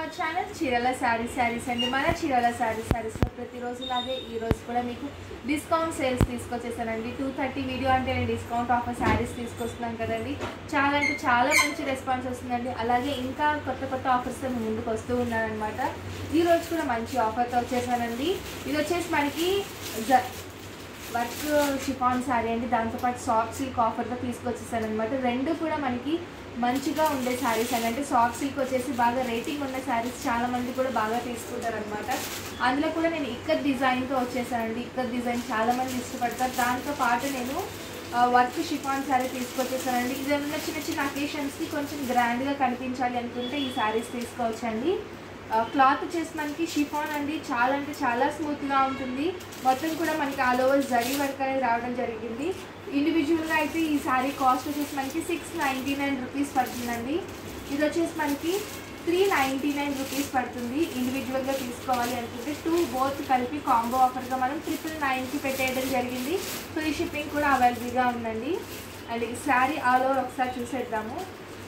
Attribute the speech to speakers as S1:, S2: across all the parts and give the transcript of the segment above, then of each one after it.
S1: our channel చీరల శారీ శారీస్ అండి మన చీరల శారీ శారీస్లో ప్రతిరోజు లాగే ఈ రోజు కూడా మీకు డిస్కౌంట్ సేల్స్ తీసుకొచ్చేసానండి టూ థర్టీ వీడియో అంటే నేను డిస్కౌంట్ ఆఫర్ శారీస్ తీసుకొస్తున్నాను కదండి చాలా అంటే చాలా మంచి రెస్పాన్స్ వస్తుందండి అలాగే ఇంకా కొత్త కొత్త ఆఫర్స్తో మేము ముందుకు వస్తూ ఉన్నానమాట ఈ రోజు కూడా మంచి ఆఫర్తో వచ్చేసానండి ఇది వచ్చేసి మనకి జ వర్క్ షిఫాన్ శారీ అండి దాంతోపాటు సాఫ్ట్ సిల్క్ ఆఫర్తో తీసుకొచ్చేసాను అనమాట రెండు కూడా మనకి మంచిగా ఉండే శారీస్ అని అంటే సాఫ్ట్ సిల్క్ వచ్చేసి బాగా రేటింగ్ ఉన్న శారీస్ చాలా మంది కూడా బాగా తీసుకుంటారు అనమాట అందులో కూడా నేను ఇక్కడ డిజైన్తో వచ్చేసానండి ఇక్కడ డిజైన్ చాలా మంది ఇష్టపడతారు దాంతో పాటు నేను వర్క్ షిఫాన్ శారీ తీసుకొచ్చేసానండి ఇది ఏమన్నా చిన్న చిన్న అకేషన్స్కి కొంచెం గ్రాండ్గా కనిపించాలి అనుకుంటే ఈ శారీస్ తీసుకోవచ్చండి క్లాత్ వచ్చేసి మనకి షిఫాన్ అండి చాలా అంటే చాలా స్మూత్గా ఉంటుంది మొత్తం కూడా మనకి ఆల్ ఓవర్ జరీ వర్క్ అనేది రావడం జరిగింది ఇండివిజువల్గా అయితే ఈ శారీ కాస్ట్ వచ్చేసి మనకి సిక్స్ నైంటీ నైన్ రూపీస్ పడుతుందండి ఇది వచ్చేసి మనకి త్రీ నైంటీ నైన్ రూపీస్ పడుతుంది ఇండివిజువల్గా తీసుకోవాలి అనుకుంటే టూ బోత్ కలిపి కాంబో ఆఫర్గా మనం ట్రిపుల్ నైన్కి పెట్టేయడం జరిగింది ఫ్రీ షిప్పింగ్ కూడా అవైలబుల్గా ఉందండి అండ్ ఈ శారీ ఆల్ ఓవర్ ఒకసారి చూసేద్దాము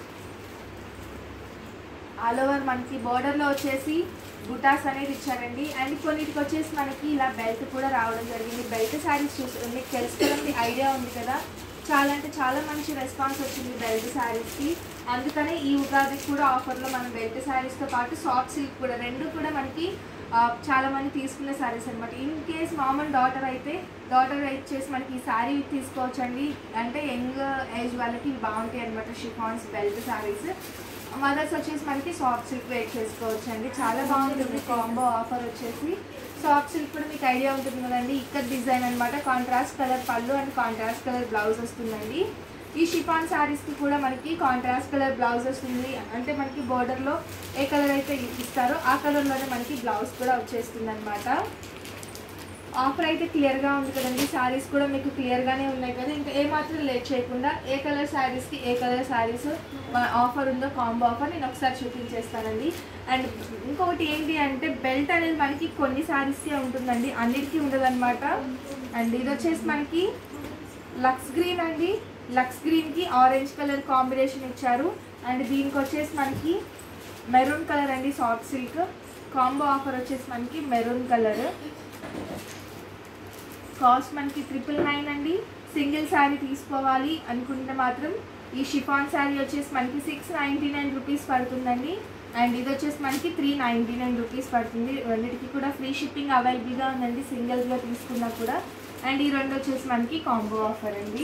S1: ఆల్ ఓవర్ మనకి బోర్డర్లో వచ్చేసి బుటాస్ అనేది ఇచ్చారండి అండ్ కొన్నిటికి వచ్చేసి మనకి ఇలా బెల్ట్ కూడా రావడం జరిగింది బెల్ట్ శారీస్ చూసి మీకు తెలుసు కదండి ఐడియా ఉంది కదా చాలా అంటే చాలా మంచి రెస్పాన్స్ వచ్చింది బెల్ట్ శారీస్కి అందుకనే ఈ ఉగాదికి కూడా ఆఫర్లో మనం బెల్ట్ శారీస్తో పాటు సాఫ్ట్ సిల్క్ కూడా రెండు కూడా మనకి ఆ, చాలా మంది తీసుకునే శారీస్ అనమాట ఇన్ కేస్ మామూలు డాటర్ అయితే డాటర్ వచ్చేసి మనకి ఈ శారీ తీసుకోవచ్చండి అంటే యంగ్ ఏజ్ వాళ్ళకి ఇవి బాగుంటాయి అనమాట షిఫాన్స్ బెల్ట్ శారీస్ మదర్స్ వచ్చేసి మనకి సాఫ్ట్ సిల్క్ వెయిట్ చేసుకోవచ్చు అండి చాలా బాగుంటుంది కాంబో ఆఫర్ వచ్చేసి సాఫ్ట్ సిల్క్ కూడా మీకు ఐడియా ఉంటుంది కదండి ఇక్కడ డిజైన్ అనమాట కాంట్రాస్ట్ కలర్ పళ్ళు అండ్ కాంట్రాస్ట్ కలర్ బ్లౌజ్ వస్తుందండి ఈ షిఫాన్ శారీస్కి కూడా మనకి కాంట్రాస్ట్ కలర్ బ్లౌజ్ వస్తుంది అంటే మనకి బోర్డర్లో ఏ కలర్ అయితే ఇస్తారో ఆ కలర్లోనే మనకి బ్లౌజ్ కూడా వచ్చేస్తుంది అనమాట ఆఫర్ అయితే క్లియర్గా ఉంది కదండి శారీస్ కూడా మీకు క్లియర్గానే ఉన్నాయి కదా ఇంకా ఏమాత్రం లేట్ చేయకుండా ఏ కలర్ శారీస్కి ఏ కలర్ శారీస్ ఆఫర్ ఉందో కాంబో ఆఫర్ నేను ఒకసారి చూపించేస్తానండి అండ్ ఇంకొకటి ఏంటి అంటే బెల్ట్ అనేది మనకి కొన్ని శారీస్కే ఉంటుందండి అన్నిటికీ ఉండదన్నమాట అండ్ ఇది వచ్చేసి మనకి లక్స్ గ్రీన్ అండి లక్స్ గ్రీన్కి ఆరెంజ్ కలర్ కాంబినేషన్ ఇచ్చారు అండ్ దీనికి వచ్చేసి మనకి మెరూన్ కలర్ అండి సాఫ్ట్ సిల్క్ కాంబో ఆఫర్ వచ్చేసి మనకి మెరూన్ కలర్ కాస్ట్ మనకి ట్రిపుల్ నైన్ అండి సింగిల్ శారీ తీసుకోవాలి అనుకుంటే మాత్రం ఈ షిఫాన్ శారీ వచ్చేసి మనకి సిక్స్ నైంటీ నైన్ రూపీస్ పడుతుందండి అండ్ ఇది వచ్చేసి మనకి త్రీ నైంటీ నైన్ రూపీస్ పడుతుంది రెండింటికి కూడా ఫ్రీ షిప్పింగ్ అవైలబుల్గా ఉందండి సింగిల్గా తీసుకున్నా కూడా అండ్ ఈ రెండు వచ్చేసి మనకి కాంబో ఆఫర్ అండి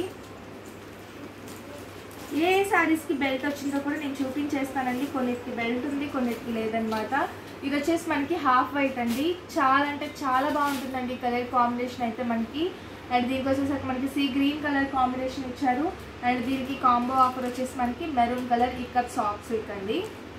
S1: ఏ శారీస్కి బెల్ట్ వచ్చిందో కూడా నేను చూపించేస్తానండి కొన్నిటికి బెల్ట్ ఉంది కొన్నిటికి లేదనమాట ఇది వచ్చేసి మనకి హాఫ్ వైట్ అండి చాలా అంటే చాలా బాగుంటుందండి కలర్ కాంబినేషన్ అయితే మనకి అండ్ దీనికి వచ్చేసరికి మనకి సీ గ్రీన్ కలర్ కాంబినేషన్ ఇచ్చారు అండ్ దీనికి కాంబో ఆఫర్ వచ్చేసి మనకి మెరూన్ కలర్ ఇక్కడ సాఫ్ట్ సిల్క్ అండి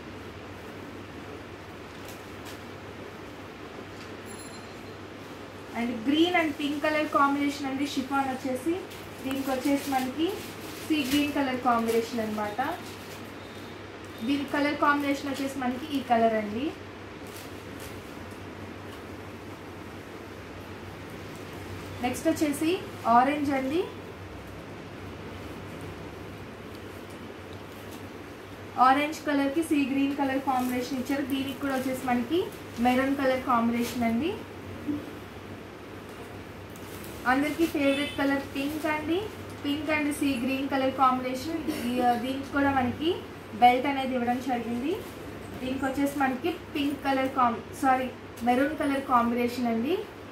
S1: and green and pink colour combination అండి షిఫాన్ వచ్చేసి దీనికి వచ్చేసి మనకి సీ గ్రీన్ కలర్ కాంబినేషన్ అనమాట దీని కలర్ కాంబినేషన్ వచ్చేసి మనకి ఈ కలర్ అండి నెక్స్ట్ వచ్చేసి ఆరెంజ్ అండి ఆరెంజ్ కలర్కి సీ గ్రీన్ కలర్ కాంబినేషన్ ఇచ్చారు దీనికి కూడా వచ్చేసి మనకి మెరూన్ కలర్ కాంబినేషన్ అండి అందరికీ ఫేవరెట్ కలర్ పింక్ అండి pink and sea green colour combination దీనికి కూడా మనకి బెల్ట్ అనేది ఇవ్వడం జరిగింది దీనికి వచ్చేసి మనకి pink colour comb sorry maroon colour combination అండి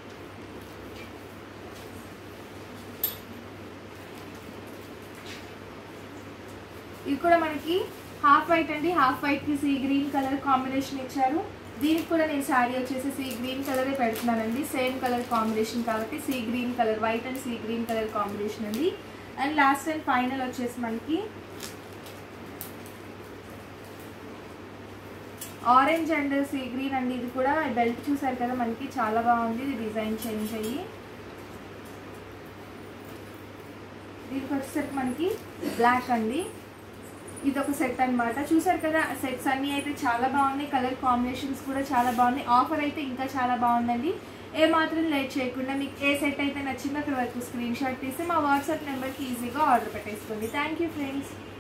S1: ఇది కూడా మనకి హాఫ్ వైట్ అండి హాఫ్ వైట్కి సీ గ్రీన్ కలర్ కాంబినేషన్ ఇచ్చారు దీనికి కూడా నేను శారీ వచ్చేసి సీ గ్రీన్ కలరే పెడుతున్నానండి సేమ్ కలర్ కాంబినేషన్ కాబట్టి sea green colour white and sea green colour combination అండి అండ్ లాస్ట్ అండ్ ఫైనల్ వచ్చేసి మనకి ఆరెంజ్ అండ్ సీ గ్రీన్ అండి ఇది కూడా బెల్ట్ చూసారు కదా మనకి చాలా బాగుంది ఇది డిజైన్ చేంజ్ అయ్యి దీనికి వచ్చేసరికి మనకి బ్లాక్ అండి ఇది ఒక సెట్ అన్నమాట చూసారు కదా సెట్స్ అన్నీ అయితే చాలా బాగున్నాయి కలర్ కాంబినేషన్స్ కూడా చాలా బాగున్నాయి ఆఫర్ అయితే ఇంకా చాలా బాగుందండి ఏ మాత్రం లేట్ చేయకుండా మీకు ఏ సెట్ అయితే నచ్చిందో అక్కడ వరకు స్క్రీన్ షాట్ తీసి మా వాట్సాప్ నెంబర్కి ఈజీగా ఆర్డర్ పెట్టేసుకోండి థ్యాంక్ యూ ఫ్రెండ్స్